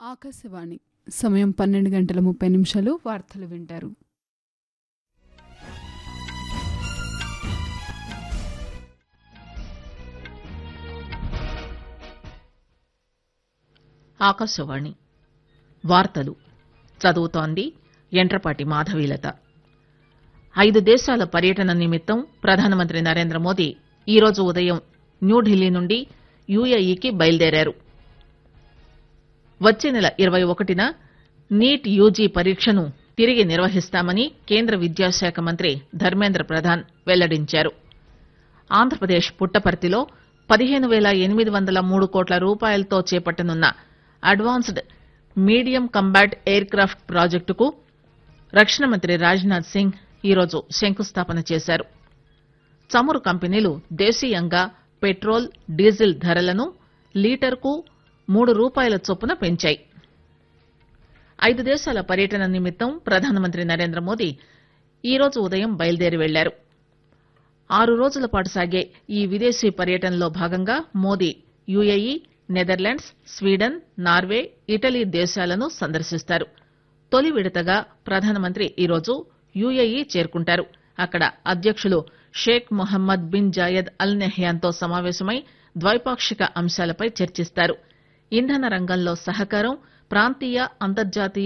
ఆకాశవాణి సమయం పన్నెండు గంటల ముప్పై నిమిషాలు వార్తలు వింటారు ఆకాశవాణి వార్తలు చదువుతోంది ఎంట్రపాటి మాధవీలత ఐదు దేశాల పర్యటన నిమిత్తం ప్రధానమంత్రి నరేంద్ర మోదీ ఈరోజు ఉదయం న్యూఢిల్లీ నుండి యుఏఈకి బయలుదేరారు వచ్చే నెల ఇరవై ఒకటిన నీట్ యూజీ పరీక్షను తిరిగి నిర్వహిస్తామని కేంద్ర విద్యాశాఖ మంత్రి ధర్మేంద్ర ప్రధాన్ వెల్లడించారు ఆంధ్రప్రదేశ్ పుట్టపర్తిలో పదిహేను పేల ఎనిమిది వందల మూడు కోట్ల రూపాయలతో చేపట్టనున్న advanced medium combat aircraft ప్రాజెక్టుకు రక్షణ మంత్రి రాజ్నాథ్ సింగ్ ఈరోజు శంకుస్థాపన చేశారు చమురు కంపెనీలు దేశీయంగా పెట్రోల్ డీజిల్ ధరలను లీటర్కు మూడు రూపాయల చొప్పున పెంచాయి ఐదు దేశాల పర్యటన నిమిత్తం ప్రధానమంత్రి నరేంద్ర మోదీ ఈరోజు ఉదయం బయలుదేరి వెళ్లారు ఆరు రోజుల పాటు సాగే ఈ విదేశీ పర్యటనలో భాగంగా Modi UAE Netherlands Sweden Norway Italy దేశాలను సందర్శిస్తారు తొలి విడతగా ప్రధానమంత్రి ఈరోజు యుఏఈ చేరుకుంటారు అక్కడ అధ్యకులు Sheikh Mohammed bin Zayed Al నెహ్యాన్తో సమావేశమై ద్వైపాక్షిక అంశాలపై చర్చిస్తారు ఇంధన రంగంలో సహకారం ప్రాంతీయ అంతర్జాతీయ